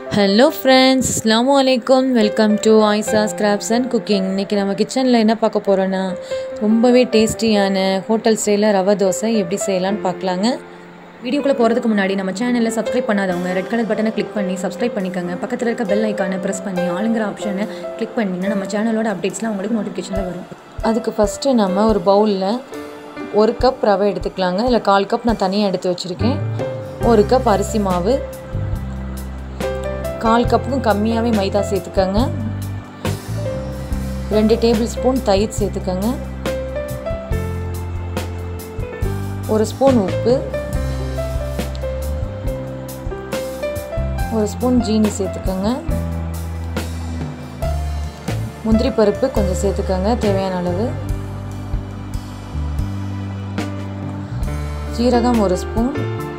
hello friends அஸ்லாம் வலைக்கம் welcome to Aisa scraps and cooking இன்றைக்கி நம்ம கிச்சனில் என்ன பார்க்க போகிறோன்னா ரொம்பவே டேஸ்டியான ஹோட்டல் ஸ்டைலில் ரவை தோசை எப்படி செய்யலான்னு பார்க்கலாங்க வீடியோக்குள்ளே போகிறதுக்கு முன்னாடி நம்ம சேனலில் சப்ஸ்கிரைப் பண்ணாதவங்க ரெட் கலர் பட்டனை கிளிக் பண்ணி சப்ஸ்கிரைப் பண்ணிக்கோங்க பக்கத்தில் இருக்க பெல் ஐக்கானை ப்ரெஸ் பண்ணி ஆளுங்கிற ஆப்ஷனை கிளிக் பண்ணிங்கன்னா நம்ம சேனலோட அப்டேட்ஸ்லாம் உங்களுக்கு நோட்டிஃபிகேஷனில் வரும் அதுக்கு ஃபஸ்ட்டு நம்ம ஒரு பவுலில் ஒரு கப் ரவை எடுத்துக்கலாங்க இல்லை கால் கப் நான் தனியாக எடுத்து வச்சுருக்கேன் ஒரு கப் அரிசி மாவு கால் கப்புக்கும் கம்மியாகவே மைதா சேர்த்துக்கோங்க ரெண்டு டேபிள் ஸ்பூன் தயிர் சேர்த்துக்கோங்க ஒரு ஸ்பூன் உப்பு ஒரு ஸ்பூன் ஜீனி சேர்த்துக்கோங்க முந்திரி பருப்பு கொஞ்சம் சேர்த்துக்கோங்க தேவையான அளவு ஜீரகம் ஒரு ஸ்பூன்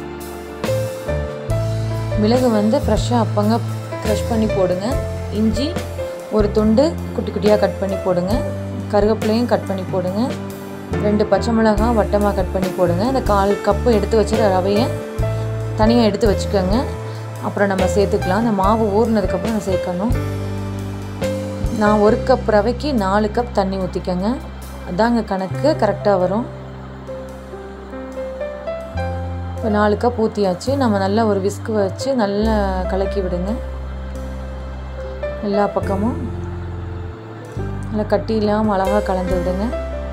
மிளகு வந்து ஃப்ரெஷ்ஷாக அப்பங்க க்ரஷ் பண்ணி போடுங்க இஞ்சி ஒரு துண்டு குட்டி குட்டியாக கட் பண்ணி போடுங்க கருவேப்பிலையும் கட் பண்ணி போடுங்க ரெண்டு பச்சை மிளகாய் வட்டமாக கட் பண்ணி போடுங்க இந்த கால் கப்பு எடுத்து வச்சுருக்க ரவையை தனியாக எடுத்து வச்சுக்கோங்க அப்புறம் நம்ம சேர்த்துக்கலாம் இந்த மாவு ஊறினதுக்கப்புறம் நான் சேர்க்கணும் நான் ஒரு கப் ரவைக்கு நாலு கப் தண்ணி ஊற்றிக்கோங்க அதாங்க கணக்கு கரெக்டாக வரும் இப்போ நாலு கப் ஊற்றியாச்சு நம்ம நல்லா ஒரு விஸ்கு வச்சு நல்லா கலக்கி விடுங்க எல்லா பக்கமும் நல்லா கட்டி இல்லாமல் அழகாக கலந்து விடுங்க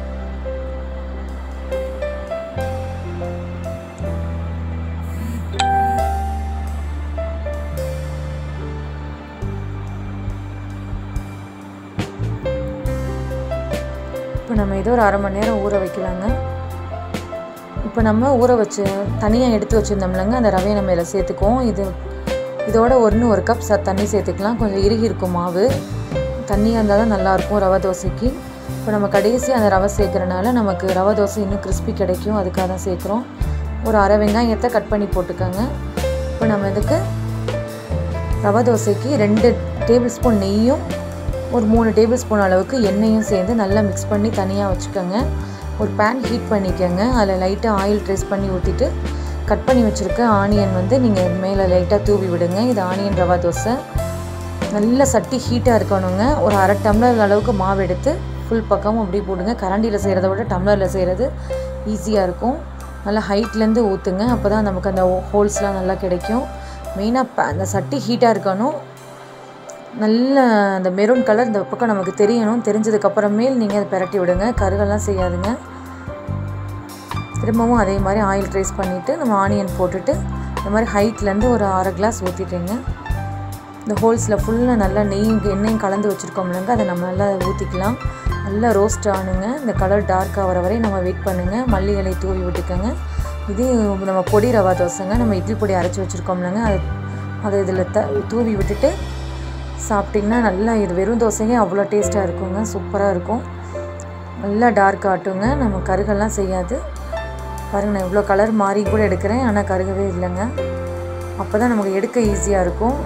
இப்போ நம்ம இதை ஒரு அரை மணி நேரம் ஊற வைக்கலாங்க இப்போ நம்ம ஊற வச்சு தனியாக எடுத்து வச்சுருந்தோம்லங்க அந்த ரவையை நம்ம இதில் சேர்த்துக்குவோம் இது இதோட ஒன்று ஒரு கப் ச தண்ணி சேர்த்துக்கலாம் கொஞ்சம் இறுகி இருக்கும் மாவு தண்ணியாக இருந்தால் தான் நல்லாயிருக்கும் ரவை தோசைக்கு இப்போ நம்ம கடைசி அந்த ரவை சேர்க்குறனால நமக்கு ரவை தோசை இன்னும் கிறிஸ்பி கிடைக்கும் அதுக்காக தான் சேர்க்குறோம் ஒரு அரை வெங்காயத்தை கட் பண்ணி போட்டுக்கோங்க இப்போ நம்ம இதுக்கு ரவை தோசைக்கு ரெண்டு டேபிள் ஸ்பூன் நெய்யும் ஒரு மூணு டேபிள் ஸ்பூன் அளவுக்கு எண்ணெயும் சேர்ந்து நல்லா மிக்ஸ் பண்ணி தனியாக வச்சுக்கோங்க ஒரு பேன் ஹீட் பண்ணிக்கோங்க அதில் லைட்டாக ஆயில் ட்ரெஸ் பண்ணி ஊற்றிட்டு கட் பண்ணி வச்சுருக்க ஆனியன் வந்து நீங்கள் மேலே லைட்டாக தூவி விடுங்க இது ஆனியன் ரவா தோசை நல்ல சட்டி ஹீட்டாக இருக்கணுங்க ஒரு அரை டம்ளர் அளவுக்கு மாவு எடுத்து ஃபுல் பக்கமும் அப்படி போடுங்க கரண்டியில் செய்கிறத விட டம்ளரில் செய்கிறது ஈஸியாக இருக்கும் நல்லா ஹைட்லேருந்து ஊற்றுங்க அப்போ தான் நமக்கு அந்த ஹோல்ஸ்லாம் நல்லா கிடைக்கும் மெயினாக அந்த சட்டி ஹீட்டாக இருக்கணும் நல்ல அந்த மெரூன் கலர் இந்த பக்கம் நமக்கு தெரியணும் தெரிஞ்சதுக்கப்புறமேல் நீங்கள் அதை பெரட்டி விடுங்க கருகெல்லாம் செய்யாதுங்க திரும்பவும் அதே மாதிரி ஆயில் ட்ரேஸ் பண்ணிவிட்டு நம்ம ஆனியன் போட்டுட்டு இந்த மாதிரி ஹைட்லேருந்து ஒரு அரை கிளாஸ் ஊற்றிட்டேங்க இந்த ஹோல்ஸில் ஃபுல்லாக நல்லா நெய்யும் எண்ணெயும் கலந்து வச்சுருக்கோம்லங்க அதை நம்ம நல்லா ஊற்றிக்கலாம் நல்லா ரோஸ்ட் ஆனுங்க இந்த கலர் டார்க்காக வர வரை நம்ம வெயிட் பண்ணுங்கள் மல்லி இலை தூவி விட்டுக்கோங்க இது நம்ம பொடி ரவா தோசைங்க நம்ம இட்லி பொடி அரைச்சி வச்சுருக்கோம்லங்க அதை அதை இதில் த தூவி விட்டுட்டு சாப்பிட்டிங்கன்னா நல்லா இது வெறும் தோசைங்க அவ்வளோ டேஸ்ட்டாக இருக்குங்க சூப்பராக இருக்கும் நல்லா டார்க் ஆட்டுங்க நம்ம கருகெல்லாம் செய்யாது பாருங்கள் நான் இவ்வளோ கலர் மாறி கூட எடுக்கிறேன் ஆனால் கருகவே இல்லைங்க அப்போ தான் நமக்கு எடுக்க ஈஸியாக இருக்கும்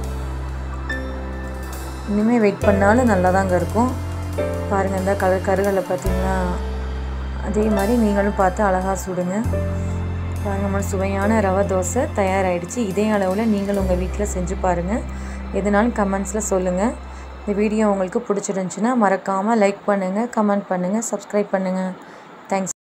இனிமேல் வெயிட் பண்ணாலும் நல்லா தாங்க இருக்கும் பாருங்கள் இந்த கலர் கருகளை பார்த்திங்கன்னா அதே மாதிரி நீங்களும் பார்த்து அழகாக சுடுங்க பாருங்கள் நம்ம சுவையான ரவை தோசை தயாராகிடுச்சு இதே அளவில் நீங்கள் உங்கள் வீட்டில் செஞ்சு பாருங்கள் எதுனாலும் கமெண்ட்ஸில் சொல்லுங்கள் இந்த வீடியோ உங்களுக்கு பிடிச்சிருந்துச்சின்னா மறக்காமல் லைக் பண்ணுங்கள் கமெண்ட் பண்ணுங்கள் சப்ஸ்கிரைப் பண்ணுங்கள் தேங்க்ஸ்